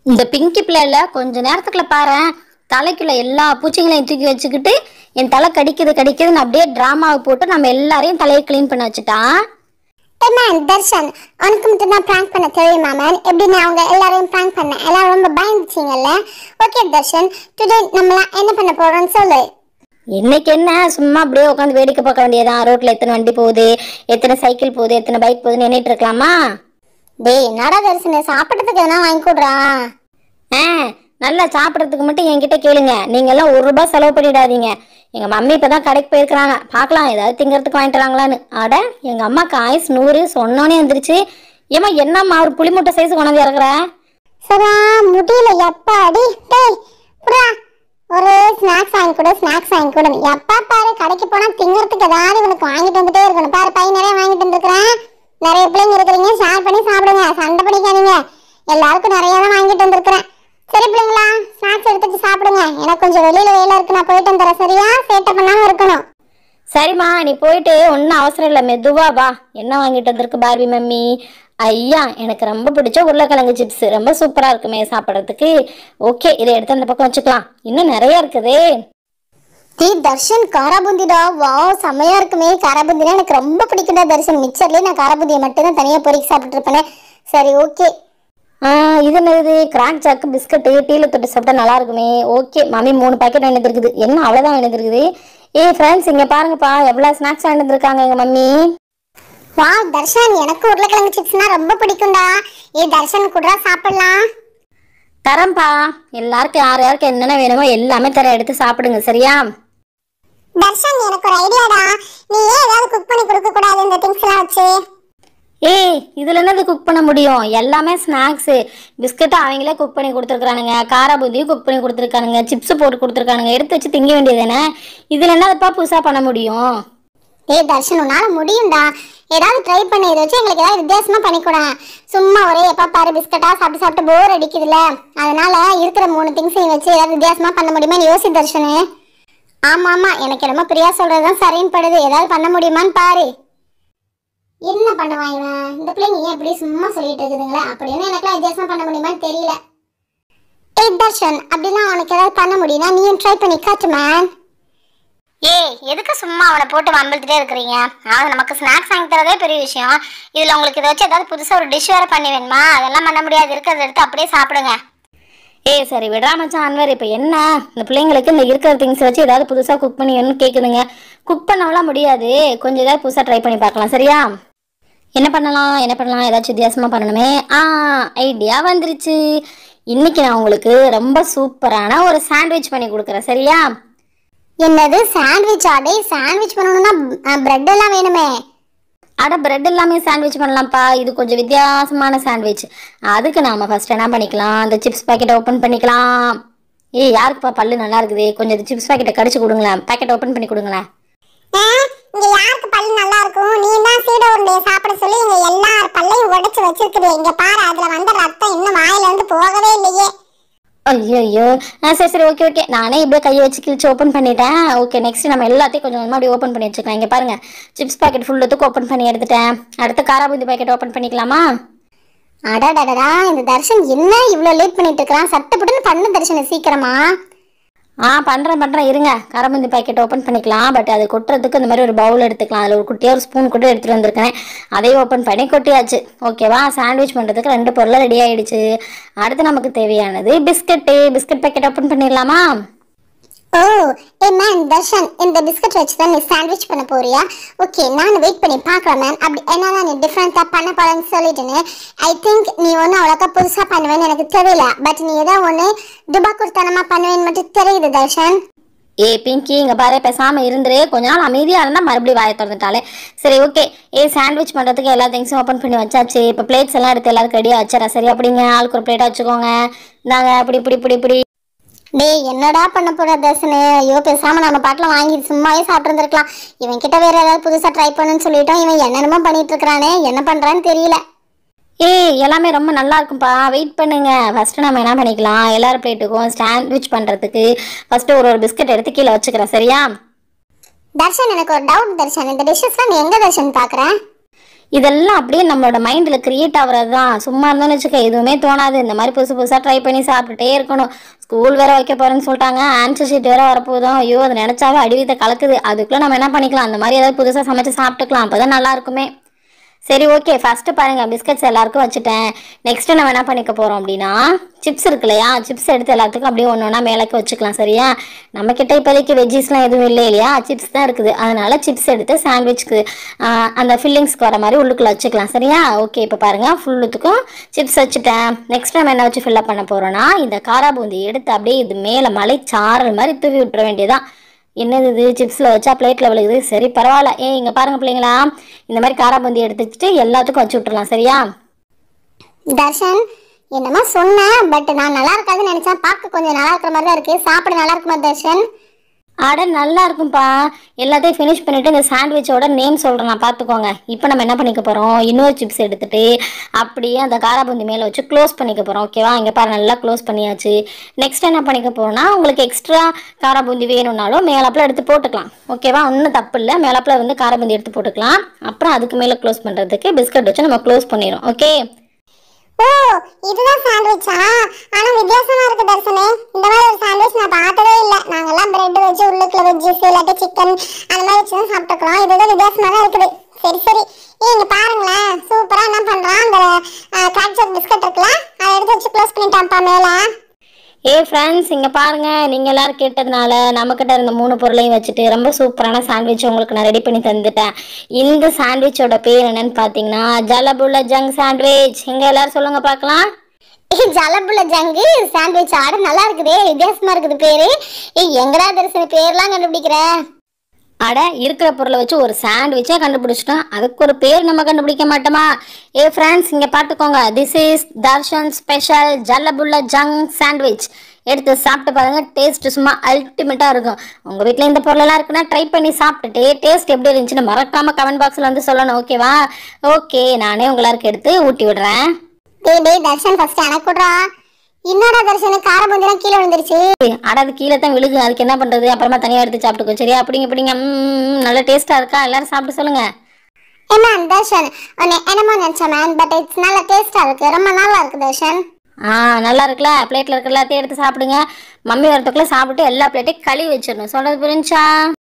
இந்த பிங்கி பிள்ளைல கொஞ்ச நேரத்துக்குள்ள பாரு தலைக்குள்ள எல்லா பூச்சிகளையும் தூக்கி வச்சுக்கிட்டு என் தலை கடிக்குது கடிக்குதுன்னு அப்படியே டிராமாவை போட்டு நம்ம எல்லாரையும் தலையை க்ளீன் பண்ண வச்சுட்டான் மேன் தர்ஷன் உனக்கு மட்டும் தான் ப்ராங்க் பண்ண தெரியுமா மேன் எப்படி நான் அவங்க எல்லாரையும் ப்ராங்க் பண்ணேன் எல்லாரும் ரொம்ப பயந்துச்சிங்கல்ல ஓகே தர்ஷன் டுடே நம்மளாம் என்ன பண்ண போறோம்னு சொல்லு இன்னைக்கு என்ன சும்மா அப்படியே உட்காந்து வேடிக்கை பார்க்க வேண்டியதான் ரோட்ல எத்தனை வண்டி போகுது எத்தனை சைக்கிள் போகுது எத்தனை பைக் போகுதுன்னு எண்ணிட்டு இருக்கலாமா டேய் என்னடா தர்ஷன் சாப்பிட்றதுக்கு எதனா வாங்கி கொடுறா ஆ நல்லா சாப்பிட்றதுக்கு மட்டும் என்கிட்ட கேளுங்க நீங்க எல்லாம் ஒரு ரூபாய் செலவு பண்ணிடாதீங்க எங்க மம்மி இப்பதான் கடைக்கு போயிருக்கிறாங்க பார்க்கலாம் ஏதாவது திங்கறதுக்கு வாங்கிட்டு வராங்களான்னு அட எங்க அம்மாக்கு ஆயுஸ் நூறு சொன்னோன்னே வந்துருச்சு ஏமா என்னம்மா ஒரு புளி முட்டை சைஸ் கொண்டாந்து இறக்குற சரா முடியல எப்பா அடி டேய் புறா ஒரு ஸ்நாக்ஸ் வாங்கி கொடு ஸ்நாக்ஸ் வாங்கி கொடு எப்பா பாரு கடைக்கு போனா திங்கறதுக்கு ஏதாவது உனக்கு வாங்கிட்டு வந்துட்டே இருக்கணும் பாரு பை நிறைய வாங்கிட்டு வந்துருக்கிறேன் நிறைய பிள்ளைங்க இருக்கிறீங்க ஷேர் பண்ணி சாப்பிடுங்க சண்டை பண்ணிக்காதீங்க எல்லாருக்கும் நிறைய தான் வாங்கிட்டு வந்திருக்கிறேன் சரி பிள்ளைங்களா ஸ்நாக்ஸ் எடுத்துட்டு சாப்பிடுங்க எனக்கு கொஞ்சம் வெளியில வேலை இருக்கு நான் போயிட்டு வந்துடுறேன் சரியா சேட்டை பண்ணாம இருக்கணும் சரிம்மா நீ போயிட்டு ஒன்றும் அவசரம் இல்லை மெதுவா வா என்ன வாங்கிட்டு வந்திருக்கு பார்வி மம்மி ஐயா எனக்கு ரொம்ப பிடிச்ச உருளைக்கிழங்கு சிப்ஸ் ரொம்ப சூப்பரா இருக்குமே சாப்பிட்றதுக்கு ஓகே இதை எடுத்து அந்த பக்கம் வச்சுக்கலாம் இன்னும் நிறைய இருக்குதே டீ தர்ஷன் காராபூந்திடா வாவ் செமையா இருக்குமே காராபூந்தினா எனக்கு ரொம்ப பிடிக்கும்டா தர்ஷன் மிச்சர்லயே நான் காராபூந்தியை மட்டும் தான் தனியா பொறுக்கி சாப்பிட்டு இருப்பேனே சரி ஓகே ஆ, இது என்னது கிராக் ஜாக்கு பிஸ்கட்டு டீல தொட்டு சாப்பிட்டா நல்லா இருக்குமே ஓகே மம்மி மூணு பாக்கெட் வாங்கிட்டு இருக்குது என்ன அவ்வளோதான் வாங்கிட்டு இருக்குது ஏய் ஃப்ரெண்ட்ஸ் இங்கே பாருங்கப்பா எவ்வளோ ஸ்நாக்ஸ் வாங்கிட்டு இருக்காங்க எங்கள் மம்மி வா தர்ஷன் எனக்கு உருளைக்கிழங்கு சிப்ஸ்னா ரொம்ப பிடிக்கும்டா ஏ தர்ஷன் கூட சாப்பிடலாம் தரேன்ப்பா எல்லாருக்கும் யார் யாருக்கு என்னென்ன வேணுமோ எல்லாமே தர எடுத்து சாப்பிடுங்க சரியா தர்ஷன் எனக்கு ஒரு ஐடியாடா நீ ஏன் ஏதாவது குக் பண்ணி கொடுக்க கூடாது இந்த திங்ஸ் எல்லாம் வச்சு ஏய் இதில் என்னது குக் பண்ண முடியும் எல்லாமே ஸ்நாக்ஸு பிஸ்கட்டை அவங்களே குக் பண்ணி கொடுத்துருக்கானுங்க காரா பூந்தியும் குக் பண்ணி கொடுத்துருக்கானுங்க சிப்ஸ் போட்டு கொடுத்துருக்கானுங்க எடுத்து வச்சு திங்க வேண்டியதானே இதில் என்னதுப்பா புதுசாக பண்ண முடியும் ஏய் தர்ஷன் உன்னால முடியும்டா ஏதாவது ட்ரை பண்ணி இதை வச்சு எங்களுக்கு ஏதாவது வித்தியாசமா பண்ணிக்கூட சும்மா ஒரே எப்பா பாரு பிஸ்கட்டா சாப்பிட்டு சாப்பிட்டு போர் அடிக்குதுல்ல அதனால இருக்கிற மூணு திங்ஸையும் வச்சு ஏதாவது வித்தியாசமா பண்ண முடியுமான்னு யோசி தர்ஷனு ஆமா ஆமா எனக்கு என்னமோ பிரியா சொல்றதுதான் சரின்னு படுது ஏதாவது பண்ண முடியுமான்னு பாரு என்ன பண்ணுவான் இவன் இந்த பிள்ளைங்க ஏன் இப்படி சும்மா சொல்லிட்டு இருக்குதுங்களே அப்படின்னு எனக்குலாம் வித்தியாசமா பண்ண முடியுமான்னு தெரியல ஏய் தர்ஷன் அப்படிலாம் உனக்கு ஏதாவது பண்ண முடியும்னா நீயும் ட்ரை பண்ணி காட்டு மேன் ஏய் எதுக்கு சும்மா அவனை போட்டு வம்பிழுத்துட்டே இருக்கிறீங்க அதாவது நமக்கு ஸ்நாக்ஸ் வாங்கி தரதே பெரிய விஷயம் இதில் உங்களுக்கு இதை வச்சு ஏதாவது புதுசாக ஒரு டிஷ் வேறு பண்ணி வேணுமா அதெல்லாம் பண்ண முடியாது இருக்கிறத எடுத்து அப்படியே சாப்பிடுங்க ஏய் சரி விடா மச்சான் அன்வர் இப்போ என்ன இந்த பிள்ளைங்களுக்கு இந்த இருக்கிற திங்ஸ் வச்சு ஏதாவது புதுசாக குக் பண்ணி வேணும்னு கேட்குதுங்க குக் பண்ணவெல்லாம் முடியாது கொஞ்சம் ஏதாவது புதுசாக ட்ரை பண்ணி பார்க்கலாம் சரியா என்ன பண்ணலாம் என்ன பண்ணலாம் ஏதாச்சும் வித்தியாசமாக பண்ணணுமே ஆ ஐடியா வந்துருச்சு இன்னைக்கு நான் உங்களுக்கு ரொம்ப சூப்பரான ஒரு சாண்ட்விச் பண்ணி கொடுக்குறேன் சரியா என்னது சாண்ட்விச் ஆடே சாண்ட்விச் பண்ணணும்னா பிரெட் எல்லாம் வேணுமே அட பிரெட் எல்லாமே சாண்ட்விச் பண்ணலாம்ப்பா இது கொஞ்சம் வித்தியாசமான சாண்ட்விச் அதுக்கு நாம ஃபர்ஸ்ட் என்ன பண்ணிக்கலாம் அந்த சிப்ஸ் பாக்கெட்டை ஓப்பன் பண்ணிக்கலாம் ஏய் யாருக்குப்பா பல்லு நல்லா இருக்குது கொஞ்சம் இந்த சிப்ஸ் பாக்கெட்டை கடிச்சு கொடுங்களேன் பாக்கெட் ஓப்பன் பண்ணி கொடுங்களேன் இங்க யாருக்கு பல்லு நல்லா இருக்கும் நீ தான் சீட உருண்டைய சாப்பிட சொல்லி இங்க எல்லார் பல்லையும் உடைச்சு வச்சிருக்குது இங்க பாரு அதுல வந்த ரத்தம் இன்னும் வாயில இருந்து போகவே இல்லையே ஐயோ ஐயோ ஆ சரி சரி ஓகே ஓகே நானே இப்படியே கையை வச்சு கிழிச்சு ஓப்பன் பண்ணிட்டேன் ஓகே நெக்ஸ்ட் நம்ம எல்லாத்தையும் கொஞ்சம் கொஞ்சமாக அப்படியே ஓப்பன் பண்ணி வச்சுக்கலாம் இங்கே பாருங்க சிப்ஸ் பாக்கெட் ஃபுல்லத்துக்கு ஓப்பன் பண்ணி எடுத்துட்டேன் அடுத்து காராபூந்தி பாக்கெட் ஓப்பன் பண்ணிக்கலாமா அடடடடா இந்த தர்ஷன் என்ன இவ்வளவு லேட் பண்ணிட்டு இருக்கான் சட்டப்பட்டுன்னு பண்ணு தர்ஷன் சீக்கிரமா ஆ பண்ணுறேன் பண்ணுறேன் இருங்க காராபூந்தி பாக்கெட் ஓப்பன் பண்ணிக்கலாம் பட் அது கொட்டுறதுக்கு இந்த மாதிரி ஒரு பவுல் எடுத்துக்கலாம் அதில் ஒரு குட்டியாக ஒரு ஸ்பூன் கூட எடுத்துகிட்டு வந்திருக்கேன் அதையும் ஓப்பன் பண்ணி கொட்டியாச்சு ஓகேவா சாண்ட்விச் பண்ணுறதுக்கு ரெண்டு பொருளும் ரெடி ஆயிடுச்சு அடுத்து நமக்கு தேவையானது பிஸ்கட்டு பிஸ்கட் பாக்கெட் ஓப்பன் பண்ணிடலாமா ஓ ஏ மேன் தர்ஷன் இந்த பிஸ்கட் வச்சு தான் நீ சாண்ட்விச் பண்ண போறியா ஓகே நான் வெயிட் பண்ணி பார்க்குறேன் மேன் அப்படி என்னதான் நீ டிஃப்ரெண்ட்டாக பண்ண போறேன்னு சொல்லிட்டுன்னு ஐ திங்க் நீ ஒன்றும் அவ்வளோக்கா புதுசாக பண்ணுவேன்னு எனக்கு தெரியல பட் நீ ஏதோ ஒன்று துபாக்குர்த்தனமாக பண்ணுவேன்னு மட்டும் தெரியுது தர்ஷன் ஏ பிங்கி இங்கே பாரு பேசாமல் இருந்துரு கொஞ்ச நாள் அமைதியாக இருந்தால் மறுபடியும் வாயை திறந்துட்டாலே சரி ஓகே ஏ சாண்ட்விச் பண்ணுறதுக்கு எல்லா திங்ஸும் ஓப்பன் பண்ணி வச்சாச்சு இப்போ பிளேட்ஸ் எல்லாம் எடுத்து எல்லாருக்கும் ரெடியாக வச்சிடறேன் சரி அப்படிங்க ஆளுக்கு ஒரு பிளேட்டாக வச்சுக்கோங்க இந்தாங்க இப்படி இப்படி இப்படி இப்படி டேய் என்னடா பண்ண போற தர்ஷனு ஐயோ பேசாம நம்ம பாட்டில் வாங்கி சும்மாவே சாப்பிட்டுருந்துருக்கலாம் இவன் கிட்ட வேற ஏதாவது புதுசா ட்ரை பண்ணுன்னு சொல்லிட்டோம் இவன் என்னென்னமோ பண்ணிட்டு இருக்கானே என்ன பண்றான்னு தெரியல ஏய் எல்லாமே ரொம்ப நல்லா இருக்கும்ப்பா வெயிட் பண்ணுங்க ஃபர்ஸ்ட் நம்ம என்ன பண்ணிக்கலாம் எல்லார் பிளேட்டுக்கும் சாண்ட்விச் பண்ணுறதுக்கு ஃபர்ஸ்ட் ஒரு ஒரு பிஸ்கட் எடுத்து கீழே வச்சுக்கிறேன் சரியா தர்ஷன் எனக்கு ஒரு டவுட் தர்ஷன் இந்த டிஷ்ஷஸ்லாம் நீ எங்க தர்ஷன் பாக்குற இதெல்லாம் அப்படியே நம்மளோட மைண்டில் கிரியேட் ஆகுறது தான் சும்மா இருந்தோம்னு வச்சுக்க எதுவுமே தோணாது இந்த மாதிரி புதுசு புதுசாக ட்ரை பண்ணி சாப்பிட்டுட்டே இருக்கணும் ஸ்கூல் வேற வைக்க போறேன்னு சொல்லிட்டாங்க ஆன்சர் ஷீட் வேற வரப்போதும் ஐயோ அதை நினைச்சாவே அடிவீத்தை கலக்குது அதுக்குள்ள நம்ம என்ன பண்ணிக்கலாம் அந்த மாதிரி ஏதாவது புதுசாக சமைச்சு சாப்பிட்டுக்கலாம் அப்பதான் நல்லா இருக்குமே சரி ஓகே ஃபஸ்ட்டு பாருங்கள் பிஸ்கட்ஸ் எல்லாருக்கும் வச்சுட்டேன் நெக்ஸ்ட்டு நம்ம என்ன பண்ணிக்க போகிறோம் அப்படின்னா சிப்ஸ் இருக்கு இல்லையா சிப்ஸ் எடுத்து எல்லாத்துக்கும் அப்படியே ஒன்று ஒன்றா மேலக்கு வச்சுக்கலாம் சரியா நம்மக்கிட்ட இப்போதைக்கு வெஜ்ஜிஸ்லாம் எதுவும் இல்லை இல்லையா சிப்ஸ் தான் இருக்குது அதனால சிப்ஸ் எடுத்து சாண்ட்விச்க்கு அந்த ஃபில்லிங்ஸ்க்கு வர மாதிரி உள்ளுக்குள்ள வச்சுக்கலாம் சரியா ஓகே இப்போ பாருங்கள் ஃபுல்லுத்துக்கும் சிப்ஸ் வச்சுட்டேன் நெக்ஸ்ட் நம்ம என்ன வச்சு ஃபில்லப் பண்ண போகிறோன்னா இந்த காரா பூந்தி எடுத்து அப்படியே இது மேலே மலை சாரல் மாதிரி தூவி விட்டுற வேண்டியதான் என்னது இது சிப்ஸில் வச்சா பிளேட்டில் விழுகுது சரி பரவாயில்ல ஏ இங்கே பாருங்க பிள்ளைங்களா இந்த மாதிரி காராபந்தி எடுத்துக்கிட்டு எல்லாத்துக்கும் வச்சு விட்டுறலாம் சரியா தர்ஷன் என்னமா சொன்னேன் பட் நான் நல்லா இருக்காதுன்னு நினைச்சேன் பார்க்க கொஞ்சம் நல்லா இருக்கிற மாதிரி தான் இருக்கு சாப்பிட நல்லா இருக்குமா தர்ஷன் அட நல்லா இருக்கும்ப்பா எல்லாத்தையும் ஃபினிஷ் பண்ணிட்டு இந்த சாண்ட்விச்சோட நேம் சொல்கிறேன் நான் பார்த்துக்கோங்க இப்போ நம்ம என்ன பண்ணிக்க போகிறோம் இன்னொரு சிப்ஸ் எடுத்துட்டு அப்படியே அந்த காராபூந்தி மேலே வச்சு க்ளோஸ் பண்ணிக்க போகிறோம் ஓகேவா இங்கே பாரு நல்லா க்ளோஸ் பண்ணியாச்சு நெக்ஸ்ட் என்ன பண்ணிக்க போகிறோம்னா உங்களுக்கு எக்ஸ்ட்ரா காராபூந்தி வேணும்னாலும் மேலாப்பில் எடுத்து போட்டுக்கலாம் ஓகேவா ஒன்றும் தப்பு இல்லை மேலாப்பில் வந்து காராபூந்தி எடுத்து போட்டுக்கலாம் அப்புறம் அதுக்கு மேலே க்ளோஸ் பண்ணுறதுக்கு பிஸ்கட் வச்சு நம்ம க்ளோஸ் பண்ணிடுறோம் ஓகே ஓ இதுதான் சாண்ட்விச்சா ஆனா வித்தியாசமா இருக்கு தர்ஷனே இந்த மாதிரி ஒரு சாண்ட்விச் நான் பார்த்ததே இல்ல நாங்கெல்லாம் பிரெட் வச்சு உள்ளுக்குள்ள வெஜ்ஜஸ் இல்லாட்டி சிக்கன் அந்த மாதிரி வச்சு தான் சாப்பிட்டுக்கிறோம் இதுதான் வித்தியாசமா தான் இருக்குது சரி சரி ஏய், இங்க பாருங்களேன் சூப்பரா என்ன பண்றான் அந்த கிராக்சர் பிஸ்கட் இருக்குல்ல அதை எடுத்து வச்சு க்ளோஸ் பண்ணிட்டான்ப்பா மேல ஏ ஃப்ரெண்ட்ஸ் இங்கே பாருங்க நீங்கள் எல்லாரும் கேட்டதுனால நம்மக்கிட்ட இருந்த மூணு பொருளையும் வச்சுட்டு ரொம்ப சூப்பரான சாண்ட்விச் உங்களுக்கு நான் ரெடி பண்ணி தந்துட்டேன் இந்த சாண்ட்விச்சோட பேர் என்னன்னு பார்த்தீங்கன்னா ஜலபுல்ல ஜங் சாண்ட்விச் எங்க எல்லாரும் சொல்லுங்க பார்க்கலாம் ஏய், ஜலபுல ஜங்கு சாண்ட்விச் ஆட நல்லா இருக்குதே வித்தியாசமா இருக்குது பேரு ஏய் எங்கடா தரிசன பேர்லாம் கண்டுபிடிக்கிற அட இருக்கிற பொருளை வச்சு ஒரு சாண்ட்விச்சே கண்டுபிடிச்சிட்டோம் அதுக்கு ஒரு பேர் நம்ம கண்டுபிடிக்க மாட்டோமா ஏ ஃப்ரெண்ட்ஸ் இங்கே பார்த்துக்கோங்க திஸ் இஸ் தர்ஷன் ஸ்பெஷல் ஜல்லபுல்ல ஜங் சாண்ட்விச் எடுத்து சாப்பிட்டு பாருங்க டேஸ்ட் சும்மா அல்டிமேட்டாக இருக்கும் உங்கள் வீட்டில் இந்த பொருளெல்லாம் இருக்குன்னா ட்ரை பண்ணி சாப்பிட்டுட்டு டேஸ்ட் எப்படி இருந்துச்சுன்னு மறக்காம கமெண்ட் பாக்ஸில் வந்து சொல்லணும் ஓகேவா ஓகே நானே உங்க எல்லாருக்கும் எடுத்து ஊட்டி விடுறேன் டேய் டேய் தர்ஷன் ஃபர்ஸ்ட் எனக்கு விட்றா என்னடா தர்ஷன் கார பூந்திலாம் கீழே விழுந்துருச்சு அட அது கீழே தான் விழுகு அதுக்கு என்ன பண்ணுறது அப்புறமா தனியாக எடுத்து சாப்பிட்டுக்கோ சரியா அப்படிங்க அப்படிங்க ம், நல்ல டேஸ்ட்டாக இருக்கா எல்லாரும் சாப்பிட்டு சொல்லுங்க என்ன தர்ஷன் உன்னை என்னமோ நினைச்சேன் மேன் பட் இட்ஸ் நல்ல டேஸ்டா இருக்கு ரொம்ப நல்லா இருக்கு தர்ஷன் ஆ நல்லா இருக்குல்ல பிளேட்டில் இருக்க எல்லாத்தையும் எடுத்து சாப்பிடுங்க மம்மி வரத்துக்குள்ளே சாப்பிட்டு எல்லா பிளேட்டையும் கழுவி வச்சிடணும் சொல்கிறது புரிஞ்சா